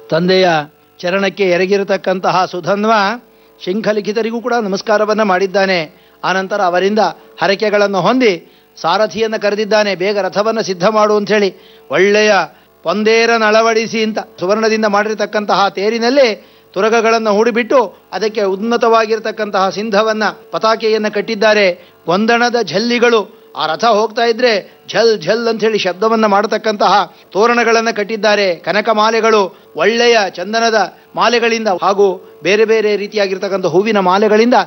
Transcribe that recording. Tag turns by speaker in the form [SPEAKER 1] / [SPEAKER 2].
[SPEAKER 1] ತಂದೆಯ ಚರಣಕ್ಕೆ ಎರಗಿರತಕ್ಕಂತಹ ಸುಧನ್ವ ಶಂಖಲಿಖಿತರಿಗೂ ಕೂಡ ನಮಸ್ಕಾರವನ್ನ ಮಾಡಿದ್ದಾನೆ ಆನಂತರ ಅವರಿಂದ ಹರಕೆಗಳನ್ನು ಹೊಂದಿ ಸಾರಥಿಯನ್ನು ಕರೆದಿದ್ದಾನೆ ಬೇಗ ರಥವನ್ನು ಸಿದ್ಧ ಮಾಡು ಅಂತ ಹೇಳಿ ಒಳ್ಳೆಯ ಪೊಂದೇರನ ಅಳವಡಿಸಿ ಅಂತ ಸುವರ್ಣದಿಂದ ಮಾಡಿರತಕ್ಕಂತಹ ತೇರಿನಲ್ಲಿ ತುರಗಗಳನ್ನು ಹೂಡಿಬಿಟ್ಟು ಅದಕ್ಕೆ ಉನ್ನತವಾಗಿರತಕ್ಕಂತಹ ಸಿಂಧವನ್ನ ಪತಾಕೆಯನ್ನು ಕಟ್ಟಿದ್ದಾರೆ ಗೊಂದಣದ ಝಲ್ಲಿಗಳು ಆ ರಥ ಹೋಗ್ತಾ ಇದ್ರೆ ಝಲ್ ಝಲ್ ಅಂತ ಹೇಳಿ ಶಬ್ದವನ್ನ ಮಾಡತಕ್ಕಂತಹ ತೋರಣಗಳನ್ನು ಕಟ್ಟಿದ್ದಾರೆ ಕನಕ ಮಾಲೆಗಳು ಒಳ್ಳೆಯ ಚಂದನದ ಮಾಲೆಗಳಿಂದ ಹಾಗೂ ಬೇರೆ ಬೇರೆ ರೀತಿಯಾಗಿರ್ತಕ್ಕಂಥ ಹೂವಿನ ಮಾಲೆಗಳಿಂದ